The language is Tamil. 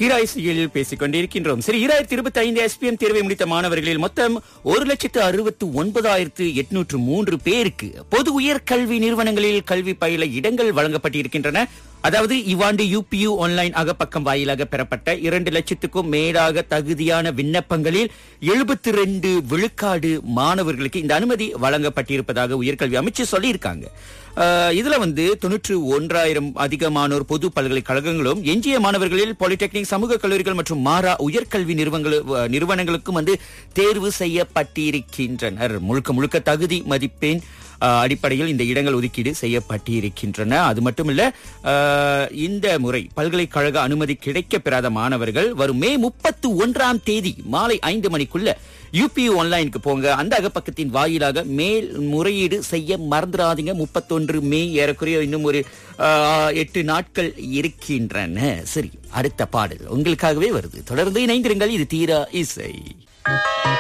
தீராய்சியில் பேசிக் கொண்டிருக்கின்றோம் சரி இராயிரத்தி இருபத்தி ஐந்து எஸ்பிஎம் தேர்வை முடித்த மாணவர்களில் மொத்தம் ஒரு லட்சத்து அறுபத்து ஒன்பதாயிரத்து எட்நூற்று மூன்று பேருக்கு பொது உயர் கல்வி நிறுவனங்களில் கல்வி பயில இடங்கள் வழங்கப்பட்டிருக்கின்றன அதாவது இவ்வாண்டு யூபியு ஆன்லைன் அகப்பக்கம் வாயிலாக பெறப்பட்ட இரண்டு லட்சத்துக்கும் மேலாக தகுதியான விண்ணப்பங்களில் எழுபத்தி ரெண்டு விழுக்காடு மாணவர்களுக்கு இந்த அனுமதி வழங்கப்பட்டிருப்பதாக உயர்கல்வி அமைச்சர் சொல்லியிருக்காங்க அஹ், இதுல வந்து தொன்னூற்று ஒன்றாயிரம் அதிகமானோர் பொது பல்கலைக்கழகங்களும் எஞ்சிய மாணவர்களில் பாலிடெக்னிக் சமூக கல்லூரிகள் மற்றும் மாறா உயர்கல்வி நிறுவனங்கள் நிறுவனங்களுக்கும் வந்து தேர்வு செய்யப்பட்டிருக்கின்றனர் முழுக்க முழுக்க தகுதி மதிப்பெண் அஹ், அடிப்படையில் இந்த இடங்கள் ஒதுக்கீடு செய்யப்பட்டிருக்கின்றன அது மட்டுமல்ல அஹ், இந்த முறை பல்கலைக்கழக அனுமதி கிடைக்கப் பெறாத மாணவர்கள் வரும் மே முப்பத்து ஒன்றாம் தேதி மாலை ஐந்து மணிக்குள்ள யூபியூ ஆன்லைனுக்கு போங்க அந்த அகப்பக்கத்தின் வாயிலாக மேல் முறையீடு செய்ய மறந்துடாதீங்க முப்பத்தொன்று மே ஏறக்குறைய இன்னும் ஒரு அஹ், எட்டு நாட்கள் இருக்கின்றன சரி அடுத்த பாடல் உங்களுக்காகவே வருது தொடர்ந்து இணைந்திருங்கள் இது தீரா இசை